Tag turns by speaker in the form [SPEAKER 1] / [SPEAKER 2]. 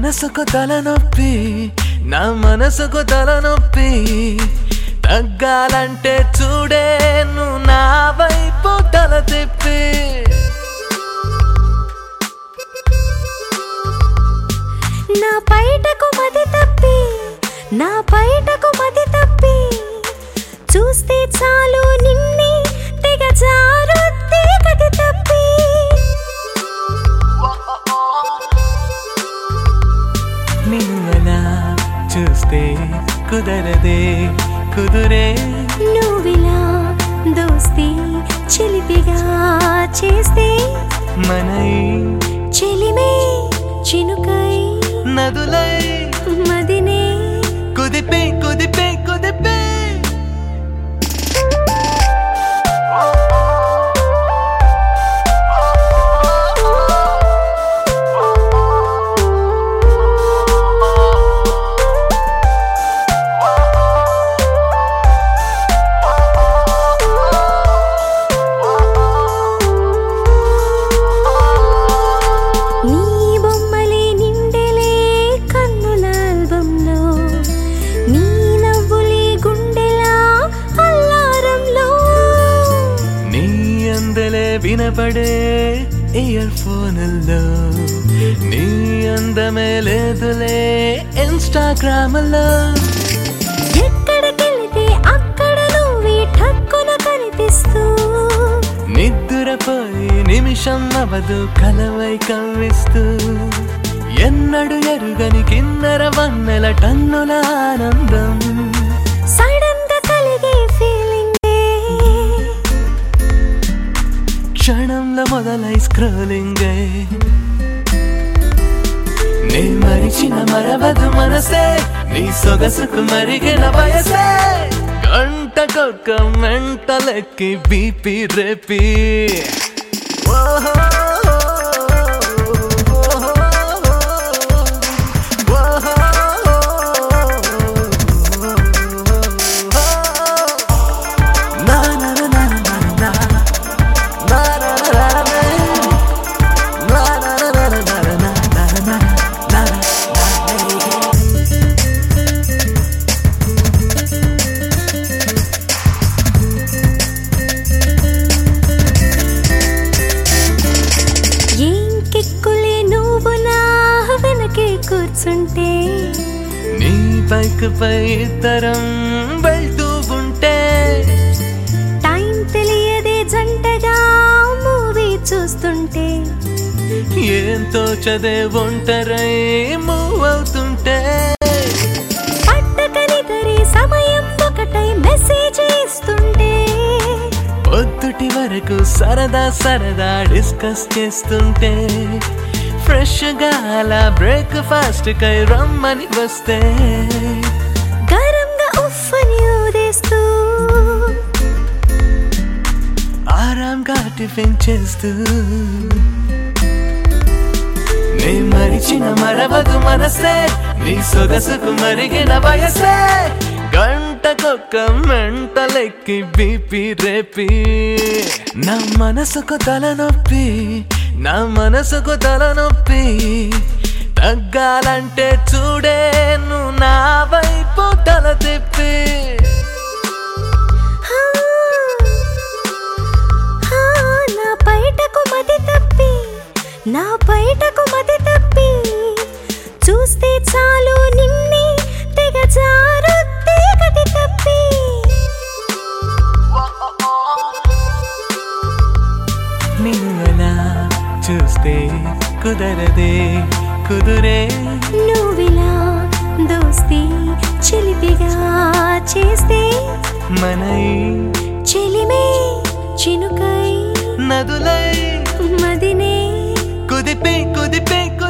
[SPEAKER 1] మనసుకు తలనొప్పి నా మనసుకు తలనొప్పి తగ్గాలంటే చూడే నువ్వు నా వైపు తల తిప్పి
[SPEAKER 2] నా బయటకు మది తప్పి నా బయటకు మది తప్పి చూస్తే చాలు నిన్నే తెగ జారుద్ది గది తప్పి
[SPEAKER 1] నిన్నులా చూస్తే కుదరదే కుదురే
[SPEAKER 2] నువ్విలా దోస్తి చిలిపిగా చేస్తే
[SPEAKER 1] మనై
[SPEAKER 2] చెలిమే చినుకై
[SPEAKER 1] నదులై
[SPEAKER 2] మదినే
[SPEAKER 1] కుదిపే కుదిపే కుదిపే
[SPEAKER 2] నీ బొమ్మలే నిండెలే కన్నుల ఆల్బంలో నీ నవ్వులే గుండెలా అల్లారంలో
[SPEAKER 1] నీ అందలే వినపడే ఇయర్ ఫోన్లో నీ అందమే లేదులే ఇన్స్టాగ్రామ్లో
[SPEAKER 2] ఎక్కడికెళితే అక్కడ నువ్వే ఠక్కున కనిపిస్తూ
[SPEAKER 1] నిద్రపోయి నిమిషం అవదు కలవై కవ్విస్తూ ఎన్నడు ఎరుగని కిన్నెర వన్నెల టన్నుల ఆనందం
[SPEAKER 2] సడన్ గా కలిగే ఫీలింగ్
[SPEAKER 1] క్షణంలో మొదలై స్క్రోలింగ్ నీ మరిచిన మరవదు మనసే నీ సొగసుకు మరిగిన వయసే గంటకొక్క మెంటలెక్కి బీపీ రేపి ఓహో నా నా నా నా నా నా నా నా నా నా
[SPEAKER 2] ఏం కిక్కులే నువ్వు నా వెనకే కూర్చుంటే
[SPEAKER 1] నీ బైక్ పై ఇద్దరం వెళ్తూ ఉంటే
[SPEAKER 2] టైం తెలియదే జంటగా మూవీ చూస్తుంటే
[SPEAKER 1] ఏంతో చదే ఒంటరై మూవ్ అవుతుంటే
[SPEAKER 2] పట్టకనిదరి సమయం ఒకటై మెసేజ్ ఇస్తుంటే
[SPEAKER 1] పొద్దుటి వరకు సరదా సరదా డిస్కస్ చేస్తుంటే ఫ్రెష్ గా అలా బ్రేక్ఫాస్ట్ కై రమ్మని వస్తే
[SPEAKER 2] గరంగా ఉఫ్ఫని ఊదేస్తూ
[SPEAKER 1] ఆరాంగా టిఫిన్ చేస్తూ నీ మరిచిన మరవదు మనసే నీ సొగసుకు మరిగిన వయసే గంటకొక్క మెంటలెక్కి బీపీ రేపి నా మనసుకు తలనొప్పి నా మనసుకు తలనొప్పి తగ్గాలంటే చూడే నువ్వు నా వైపు తల తిప్పి
[SPEAKER 2] హా, హా, నా బయటకు మతి తప్పి నా బయటకు మతి తప్పి చూస్తే చాలు నిన్నే తెగ జారుద్ది గది తప్పి
[SPEAKER 1] నిన్నలా చూస్తే కుదరదే కుదురే
[SPEAKER 2] నువ్విలా దోస్తి చిలిపిగా చేస్తే
[SPEAKER 1] మనై
[SPEAKER 2] చెలిమే చినుకై
[SPEAKER 1] నదులై
[SPEAKER 2] మదినే
[SPEAKER 1] కుదిపే కుదిపే